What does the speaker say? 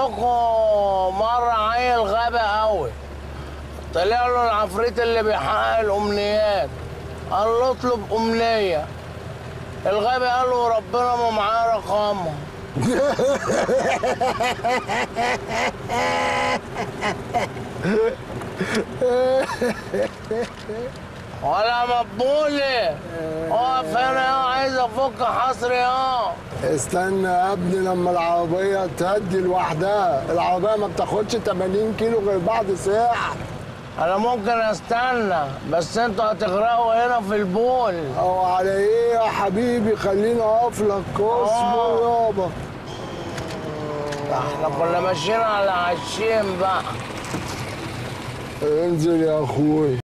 لكم مرة عيل غبي قوي طلع له العفريت اللي بيحقق الأمنيات قال له اطلب أمنية الغبي قال له ربنا ما معاه رقمها ولا مقبولة اقف هنا يا عايز افك حصري اه استنى يا ابني لما العربية تهدي لوحدها العربية ما بتاخدش 80 كيلو غير بعد ساعة انا ممكن استنى بس انتوا هتغرقوا هنا في البول او على ايه يا حبيبي خليني اقف لك اصبر يابا احنا كنا ماشيين على عشين بقى انزل يا اخوي